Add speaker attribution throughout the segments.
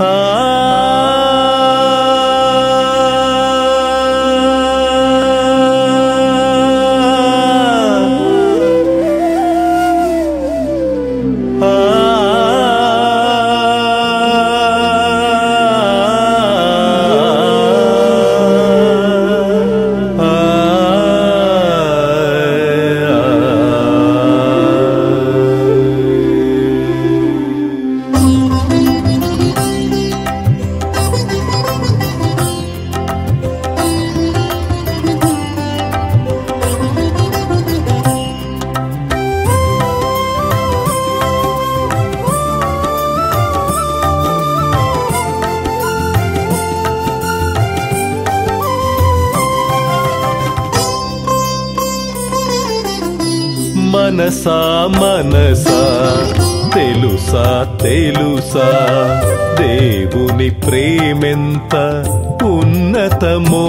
Speaker 1: మనసా మనసా తెలుసా తెలుసా దేవుని ప్రేమెంత ఉన్నతమో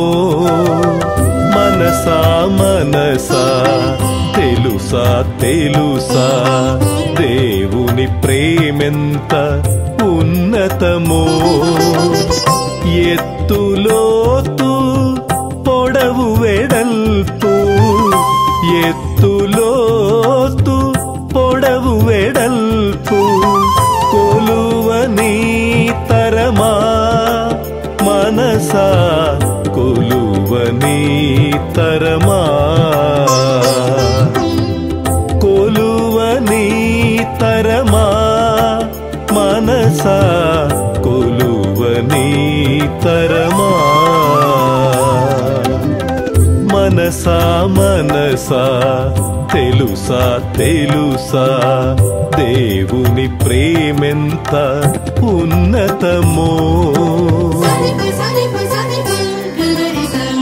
Speaker 1: మనసా మనసా తెలుసా తెలుసా దేవుని ప్రేమెంత ఉన్నతమో ఎత్తులోతు పొడవు వెడల్పు ఎత్తులోతు పొడవు వెడల్పు కొలువని తరమా మనసా కొలువని తరమా కొలువని తరమా మనసా కొలువని తరమా మనసా మనసా తెలుసా తెలుసా దేవుని ప్రేమెంత ఉన్నతమో
Speaker 2: సరిప సరిప సరిప గగరిసం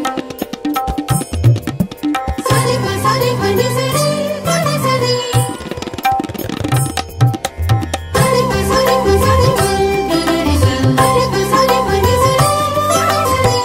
Speaker 2: సరిప సరిప నిసరి పనిసరి సరిప సరిప సరిప గగరిసం సరిప సరిప నిసరి పనిసరి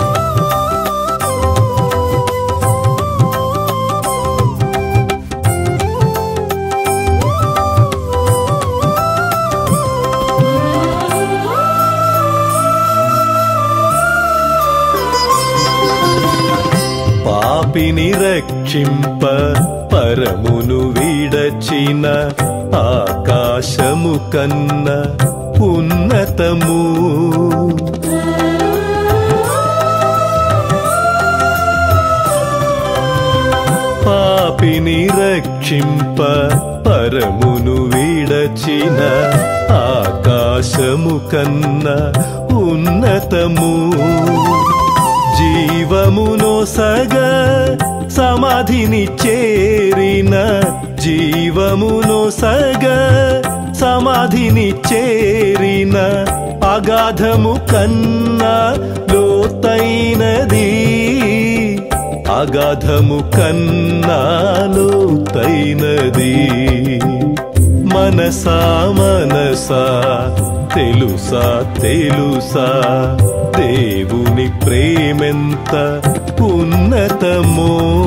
Speaker 1: పాపిని రక్షింప పరమును విడచిన ఆకాశము కన్న ఉన్నతము పాపిని రక్షింప పరమును విడచిన ఆకాశము కన్న ఉన్నతము జీవమును సగ సమాధిని చేరిన జీవమును సగ సమాధిని చేరిన అగాధము కన్నా లోతైనది అగాధము కన్నా లోతైనది మనసా మనసా తెలుసా తెలుసా దేవుని ప్రేమెంత ఉన్నతమో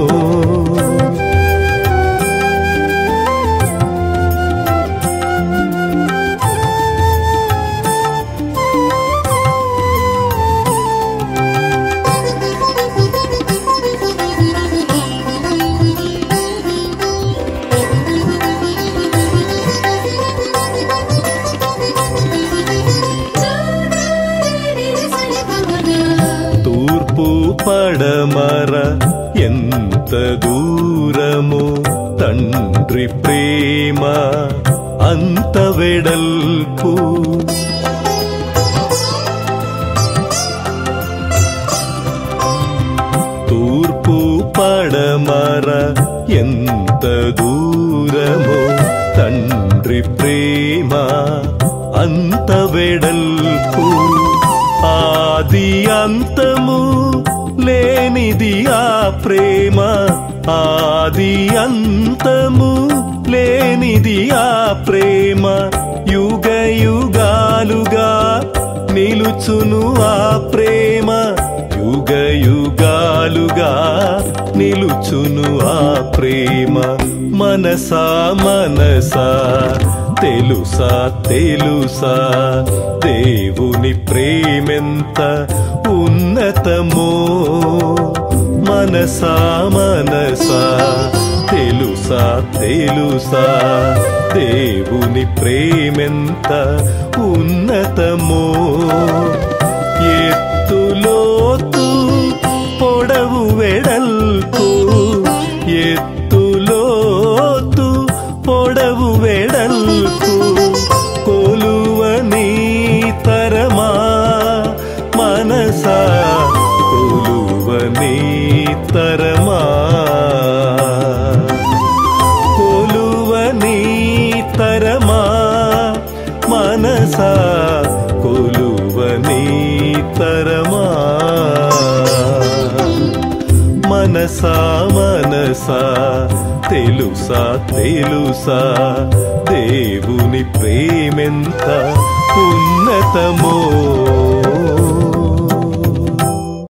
Speaker 1: తూర్పు పడమర ఎంత దూరము తండ్రి ప్రేమ అంత వెడల్పు తూర్పు పడమర ఎంత దూరము తండ్రి ప్రేమ అంత వెడల్పు ఆది అంతము లేనిది ఆ ప్రేమ ఆది అంతము లేనిది ఆ ప్రేమ యుగ యుగాలుగా నిలుచును ఆ ప్రేమ యుగ యుగాలుగా నిలుచును ఆ ప్రేమ మనసా మనసా తెలుసా తెలుసా దేవుని ప్రేమెంత ఉన్నతమో మనసా మనసా తెలుసా తెలుసా దేవుని ప్రేమెంత ఉన్నతమో ఎత్తులోతు పొడవు వెడల్పు ఎత్తులోతు పొడవు వెడల్పు కొలువని తరమా మనసా కొలువని తరమా కొలువని తరమా మనసా కొలువని తరమా మనసా మనసా తెలుసా తెలుసా దేవుని ప్రేమెంత ఉన్నతమో